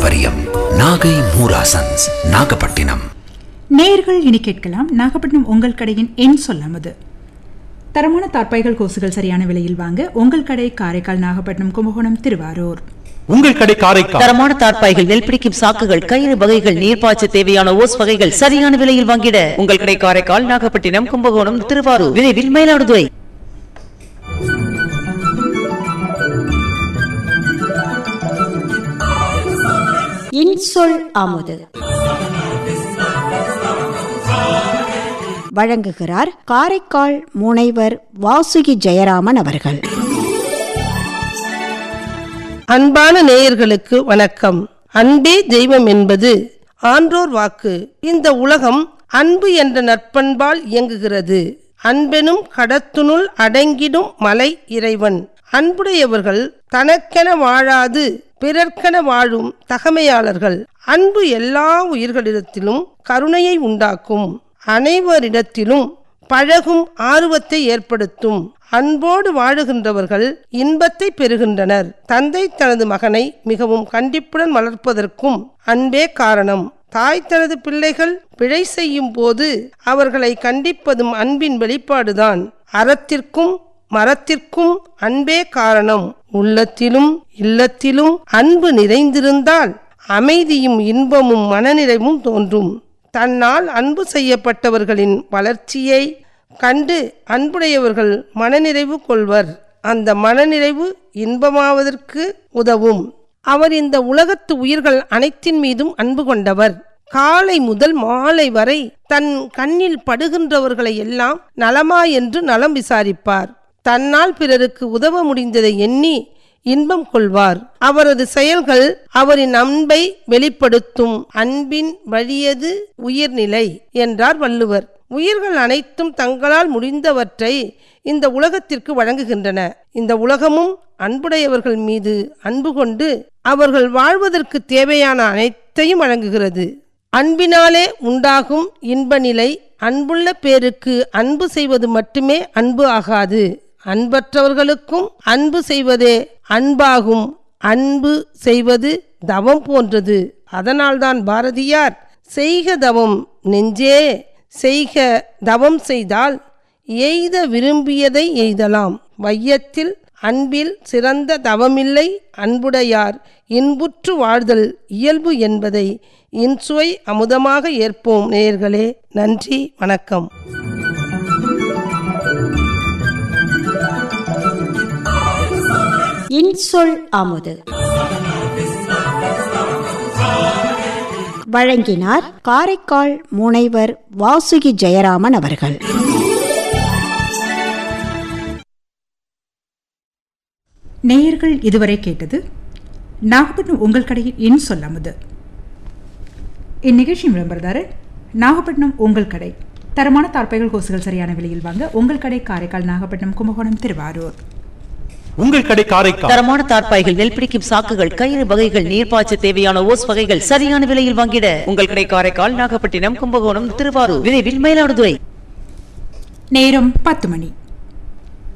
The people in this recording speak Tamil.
பாரம்பரியம் நாகை மூராசன்ஸ் நாகப்பட்டினம் நேயர்கள் இனி கேட்கலாம் நாகப்பட்டினம் உங்கள் கடையின் எண் சொல்லாமது தரமான தார்ப்பாய்கள் கோசுகள் சரியான விலையில் வாங்க உங்கள் கடை காரைக்கால் நாகப்பட்டினம் கும்பகோணம் திருவாரூர் உங்கள் கடை காரைக்கால் தரமான தார்ப்பாய்கள் நெல் பிடிக்கும் சாக்குகள் கயிறு வகைகள் நீர்ப்பாய்ச்ச தேவையான ஓஸ் வகைகள் சரியான விலையில் வாங்கிட உங்கள் கடை காரைக்கால் நாகப்பட்டினம் கும்பகோணம் திருவாரூர் விரைவில் மயிலாடுதுறை இன்சொல் அமுது வழங்குகிறார் காரைக்கால் முனைவர் வாசுகி ஜெயராமன் அவர்கள் அன்பான நேயர்களுக்கு வணக்கம் அன்பே தெய்வம் என்பது ஆன்றோர் வாக்கு இந்த உலகம் அன்பு என்ற நற்பண்பால் இயங்குகிறது அன்பெனும் கடத்துனுள் அடங்கிடும் மலை இறைவன் அன்புடையவர்கள் தனக்கென வாழாது பிறர்க்கென வாழும் தகமையாளர்கள் அன்பு எல்லா உயிர்களிடத்திலும் கருணையை உண்டாக்கும் அனைவரிடத்திலும் பழகும் ஆர்வத்தை ஏற்படுத்தும் அன்போடு வாழுகின்றவர்கள் இன்பத்தை பெறுகின்றனர் தந்தை தனது மகனை மிகவும் கண்டிப்புடன் வளர்ப்பதற்கும் அன்பே காரணம் தாய் தனது பிள்ளைகள் பிழை செய்யும் போது அவர்களை கண்டிப்பதும் அன்பின் வெளிப்பாடுதான் அறத்திற்கும் மரத்திற்கும் அன்பே காரணம் உள்ளத்திலும் இல்லத்திலும் அன்பு நிறைந்திருந்தால் அமைதியும் இன்பமும் மனநிறைவும் தோன்றும் தன்னால் அன்பு செய்யப்பட்டவர்களின் வளர்ச்சியை கண்டு அன்புடையவர்கள் மனநிறைவு கொள்வர் அந்த மனநிறைவு இன்பமாவதற்கு உதவும் அவர் இந்த உலகத்து உயிர்கள் அனைத்தின் மீதும் அன்பு கொண்டவர் காலை முதல் மாலை வரை தன் கண்ணில் படுகின்றவர்களை எல்லாம் நலமா என்று நலம் விசாரிப்பார் தன்னால் பிறருக்கு உதவ முடிந்ததை எண்ணி இன்பம் கொள்வார் அவரது செயல்கள் அவரின் அன்பை வெளிப்படுத்தும் அன்பின் வழியது உயிர்நிலை என்றார் வள்ளுவர் உயிர்கள் அனைத்தும் தங்களால் முடிந்தவற்றை இந்த உலகத்திற்கு வழங்குகின்றன இந்த உலகமும் அன்புடையவர்கள் மீது அன்பு கொண்டு அவர்கள் வாழ்வதற்கு தேவையான அனைத்தையும் வழங்குகிறது அன்பினாலே உண்டாகும் இன்ப நிலை அன்புள்ள பேருக்கு அன்பு செய்வது மட்டுமே அன்பு ஆகாது அன்பற்றவர்களுக்கும் அன்பு செய்வதே அன்பாகும் அன்பு செய்வது தவம் போன்றது அதனால்தான் பாரதியார் செய்க தவம் நெஞ்சே செய்க தவம் செய்தால் எய்த விரும்பியதை எய்தலாம் வையத்தில் அன்பில் சிறந்த தவமில்லை அன்புடையார் இன்புற்று வாழ்தல் இயல்பு என்பதை இன்சுவை அமுதமாக ஏற்போம் நேயர்களே நன்றி வணக்கம் இன்சொல் அமுது வழங்கினார் காரைக்கால் முனைவர் வாசுகி ஜெயராமன் அவர்கள் நேயர்கள் இதுவரை கேட்டது நாகப்பட்டினம் உங்கள் கடையின் எண் சொல்லாமது இந்நிகழ்ச்சியின் விளம்பரதாரர் நாகப்பட்டினம் உங்கள் கடை தரமான தார்ப்பாய்கள் கோசுகள் சரியான விலையில் வாங்க உங்கள் கடை காரைக்கால் நாகப்பட்டினம் கும்பகோணம் திருவாரூர் உங்கள் கடை காரைக்கால் தரமான தார்ப்பாய்கள் நெல் பிடிக்கும் சாக்குகள் கயிறு வகைகள் நீர்ப்பாய்ச்ச தேவையான ஓஸ் வகைகள் சரியான விலையில் வாங்கிட உங்கள் கடை காரைக்கால் நாகப்பட்டினம் கும்பகோணம் திருவாரூர் விரைவில் மயிலாடுதுறை நேரம் பத்து மணி